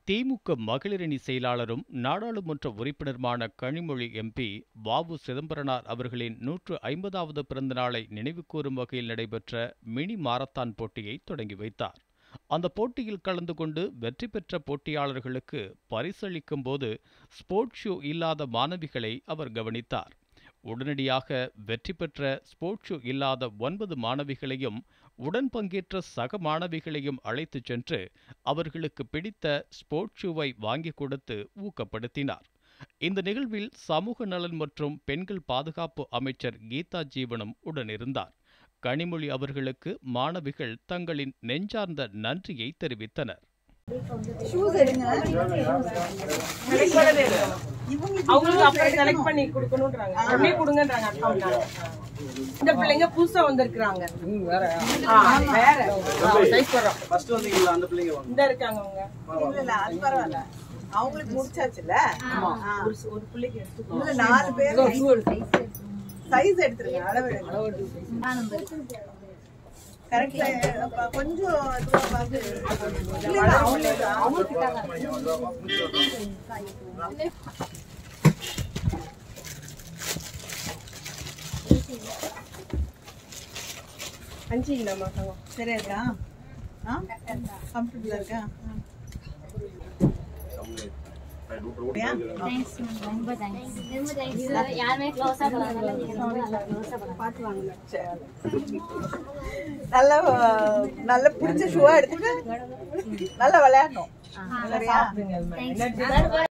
திமுக மகளிரணி செயலாளரும் நாடாளுமன்ற உறுப்பினருமான கனிமொழி எம்பி வாவு சிதம்பரனார் அவர்களின் நூற்று ஐம்பதாவது பிறந்த நாளை நினைவுகூரும் வகையில் நடைபெற்ற மினி மாரத்தான் போட்டியை தொடங்கி வைத்தார் அந்த போட்டியில் கலந்து கொண்டு வெற்றி பெற்ற போட்டியாளர்களுக்கு பரிசளிக்கும் போது ஸ்போர்ட்ஸ் ஷூ இல்லாத மாணவிகளை அவர் கவனித்தார் உடனடியாக வெற்றி பெற்ற ஸ்போர்ட்ஸ் ஷூ இல்லாத ஒன்பது மாணவிகளையும் உடன் பங்கேற்ற சக மாணவிகளையும் அழைத்துச் சென்று அவர்களுக்கு பிடித்த ஸ்போர்ட்ஸ் ஷூவை வாங்கிக் கொடுத்து ஊக்கப்படுத்தினார் இந்த நிகழ்வில் சமூக நலன் மற்றும் பெண்கள் பாதுகாப்பு அமைச்சர் கீதா ஜீவனும் உடனிருந்தார் கனிமொழி அவர்களுக்கு மாணவிகள் தங்களின் நெஞ்சார்ந்த நன்றியை தெரிவித்தனர் அவங்களுக்கு அப்புறம் செலக்ட் பண்ணி கொடுக்கணும்ன்றாங்க உடனே கொடுங்கன்றாங்க அக்கௌண்ட்ல இந்த பிள்ளைங்க புதுசா வந்திருக்காங்க வேற சைஸ் போடுறோம் ஃபர்ஸ்ட் வந்தீங்களா அந்த பிள்ளைங்க வாங்க இந்த இருக்காங்க அவங்க இல்ல இல்ல அது பரவாயில்ல அவங்களுக்கு முடிச்சாச்சுல்ல ஒரு பிள்ளைக்கு எடுத்து இல்ல நாலு பேர் சைஸ் எடுத்துருங்க அளவு கரெக்ட்ல கொஞ்சம் இதுவா பார்த்து இல்ல, இல்ல, அவங்களுக்கு அவங்களுக்கு அஞ்சு இல்லம்மா தங்கம் சரியா இருக்கா ஆ கம்ஃபர்டபுளா இருக்கா தேங்க்ஸ் ரொம்ப தேங்க்ஸ் ரொம்ப தேங்க்ஸ் யாருமே க்ளோஸா பண்ணாங்க நீங்க ரொம்ப நல்லா க்ளோஸா பண்ணாங்க பார்த்து வாங்க நல்ல நல்ல பிடிச்ச ஷூவா எடுத்துட்டு நல்லா விளையாடணும் சரியா தேங்க்ஸ்